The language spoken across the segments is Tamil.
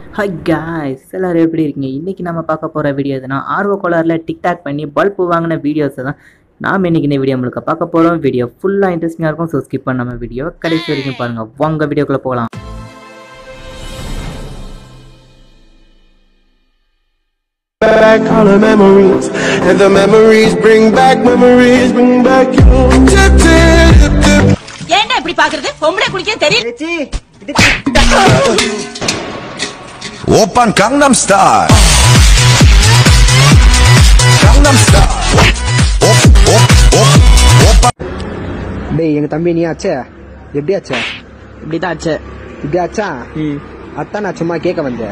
ஹாய் காய்ஸ் எல்லாரும் எப்படி இருக்கீங்க இன்றைக்கி நம்ம பார்க்க போகிற வீடியோ எதுனா ஆர்வ கோளாறில் டிக்டாக் பண்ணி பல்பு வாங்கின வீடியோஸை தான் நாம் இன்றைக்கி இந்த வீடியோ முழுக்க பார்க்க போகிறோம் வீடியோ ஃபுல்லாக இன்ட்ரெஸ்டிங்காக இருக்கும் ஸோ ஸ்கிப் பண்ணாம வீடியோ கடைசி வரைக்கும் பாருங்கள் வாங்க வீடியோக்குள்ளே போகலாம் back all the memories, and the memories bring back memories, bring back you. Tip, tip, tip. ஏன்டா இப்படி பாக்குறது பொம்பளை குளிக்க தெரியல 오빤 강남스타일 강남스타일 오, 오, 오, 오빤 டேய் எங்க தம்பி நீ ஆச்சே எப்படி ஆச்சே இப்படிதான் ஆச்சு இப்படி ஆச்சா அதான் நான் சும்மா கேட்க வந்தேன்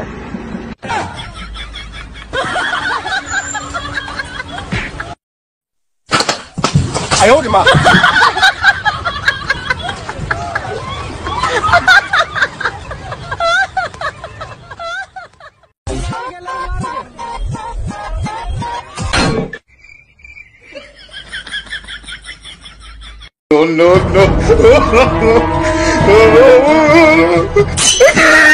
No, no, no.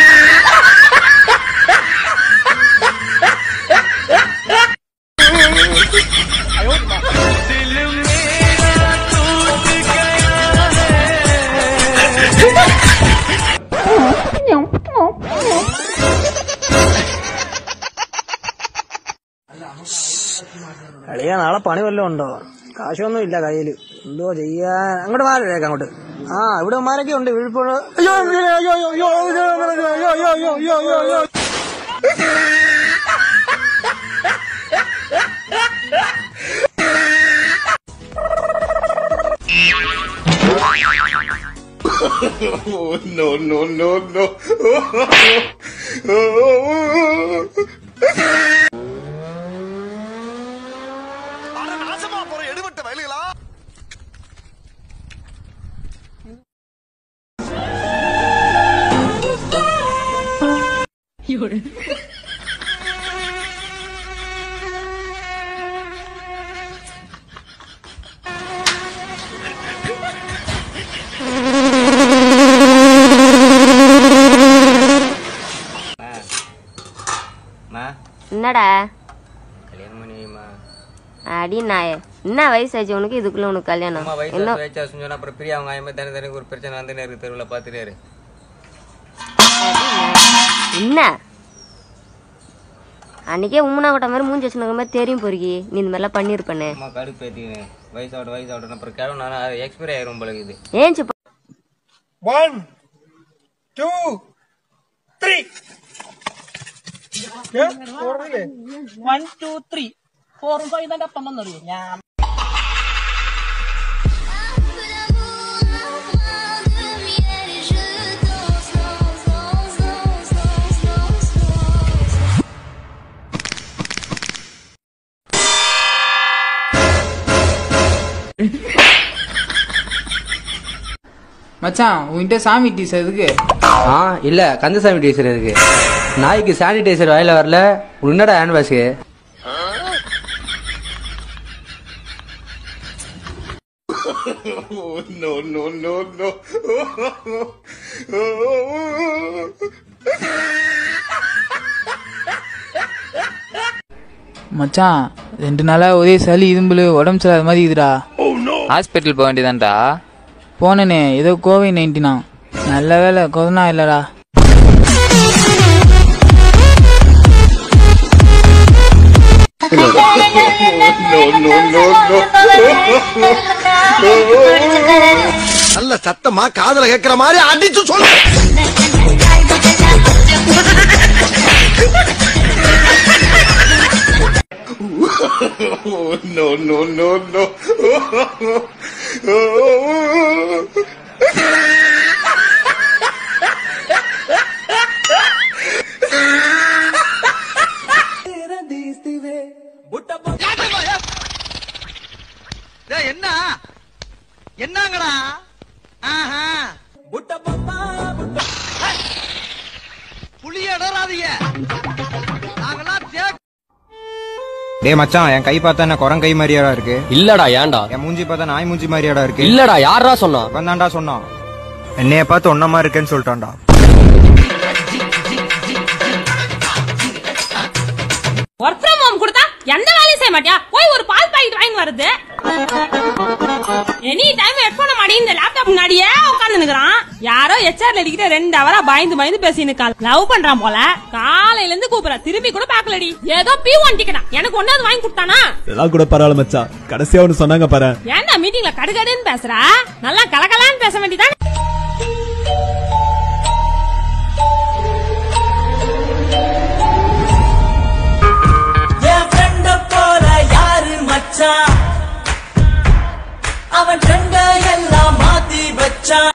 കളിയാ പണി വല്ലതും ഉണ്ടോ കാശൊന്നും ഇല്ല കയ്യില് എന്തോ ചെയ്യാൻ അങ്ങോട്ട് മാറിയേക്കാം അങ്ങോട്ട് ആ ഇവിടെ മാരൊക്കെ ഉണ്ട് വീഴ്പോഴ് അയ്യോ അയ്യോ അയ്യോ അയ്യോ അയ്യോ അയ്യോ അയ്യോ അയ്യോ അയ്യോ അയ്യോ Oh, no, no, no, no. என்னடா கல்யாணம் பண்ணியுமா அடி நாய என்ன வயசாச்சு உனக்கு இதுக்குள்ள உனக்கு கல்யாணம் அம்மா வயசு என்ன வயசா சொன்னா அப்புறம் பிரியா அவங்க ஆயமா தானே தானே ஒரு பிரச்சனை வந்துனே இருக்கு தெருவில் பார்த்துட்டே இரு என்ன அன்னைக்கே உம்மனா கொட்ட மாதிரி மூஞ்சி வச்சுருக்க மாதிரி தெரியும் பொறுக்கி நீ இந்த மாதிரிலாம் பண்ணியிருப்பேன்னு அம்மா கடுப்பு ஏற்றினு வயசாவோட வயசாவோட அப்புறம் கிழமை நான் எக்ஸ்பைரி ஆயிரும் போல இது ஏஞ்சி போ- one two three one two three ഫോറും ഫൈവ് ഇതിന്റെ അപ്പം വന്നറിയോ ഞാൻ மச்சான் உன்கிட்ட சாமி டீஸ் எதுக்கு ஆ இல்ல கந்தசாமி டீச்சர் இருக்கு நாய்க்கு சானிடைசர் வாயில வரல உன்னடா hand wash Oh, no, no, no, no. மச்சான் ரெண்டு நாளா ஒரே சளி இரும்புல உடம்பு சரியாத மாதிரி இதுடா ஹாஸ்பிட்டல் போக வேண்டியதான்டா போனனே ஏதோ கோவிட் நைன்டீனா நல்ல வேலை கொரோனா இல்லடா No, no, no, no. நல்ல சத்தமா காதுல கேட்கிற மாதிரி அடிச்சு சொல்லு Oh, no, no, no, no. என்ன என்னங்கடா ஆஹா புளிய இடறாதீங்க நாங்கெல்லாம் தே டேய் மச்சான் என் கை பார்த்தா என்ன குரங்கை மாதிரியாடா இருக்கு இல்லடா ஏன்டா என் மூஞ்சி பார்த்தா நாய் மூஞ்சி மாதிரியாடா இருக்கு இல்லடா யாரா சொன்னா இவன் தான்டா சொன்னான் என்னைய பார்த்து ஒன்னமா இருக்கேன்னு சொல்லிட்டான்டா மாட்டியா போய் ஒரு பால் பாக்கெட் வாங்கி வருது எனி டைம் ஹெட்போனை மாடி இந்த லேப்டாப் முன்னாடியே உட்கார்ந்து நிக்கிறான் யாரோ எச்ஆர் லேடிக்கிட்ட ரெண்டு அவரா பயந்து பயந்து பேசி நிக்காள் லவ் பண்றான் போல காலையில இருந்து கூப்பிடுற திரும்பி கூட பாக்கலடி ஏதோ பி ஒன் டிக்கெட்டா எனக்கு ஒன்னாவது வாங்கி கொடுத்தானா இதெல்லாம் கூட பரவாயில்ல மச்சான் கடைசியா ஒன்று சொன்னாங்க பாரு ஏன்டா மீட்டிங்ல கடுகடுன்னு பேசுற நல்லா கலகலான்னு பேச வேண்டியதானே என் ஃப்ரெண்ட போல யாரு மச்சான் அவன் ட்ரெண்ட எல்லாம் மாத்தி வச்சான்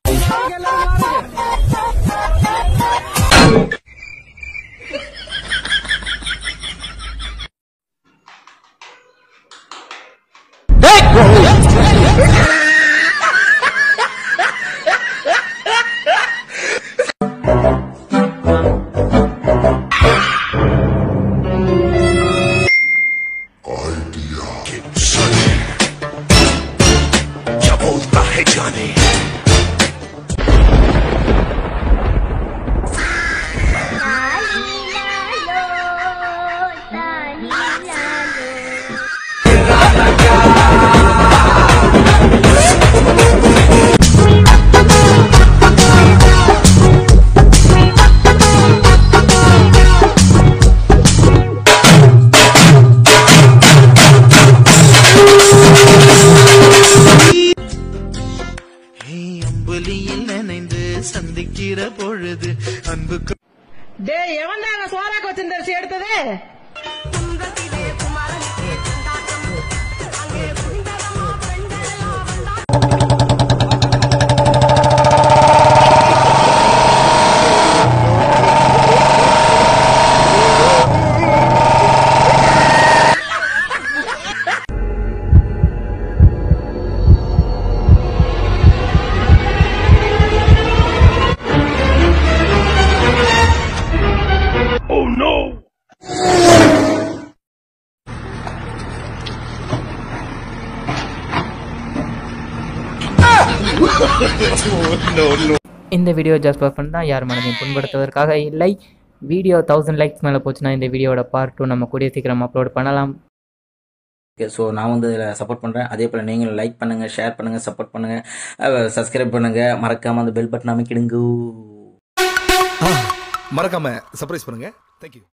क्या बोलता है जाने அம்புலியில் நினைந்து சந்திக்கிற பொழுது அன்புக்கு டேய் எவன் தான் சோறாக்க வச்சிருந்த அரிசி எடுத்தது Oh no! no, no. இந்த வீடியோ ஜஸ்ட் ஃபார் ஃபன் தான் யார் மனதையும் புண்படுத்துவதற்காக இல்லை வீடியோ தௌசண்ட் லைக்ஸ் மேலே போச்சுன்னா இந்த வீடியோட பார்ட் டூ நம்ம கூடிய சீக்கிரம் அப்லோட் பண்ணலாம் ஸோ நான் வந்து இதில் சப்போர்ட் பண்ணுறேன் அதே போல் நீங்களும் லைக் பண்ணுங்கள் ஷேர் பண்ணுங்கள் சப்போர்ட் பண்ணுங்கள் சப்ஸ்கிரைப் பண்ணுங்கள் மறக்காமல் அந்த பெல் பட்டன் அமைக்கிடுங்க மறக்காம சர்ப்ரைஸ் பண்ணுங்க தேங்க்யூ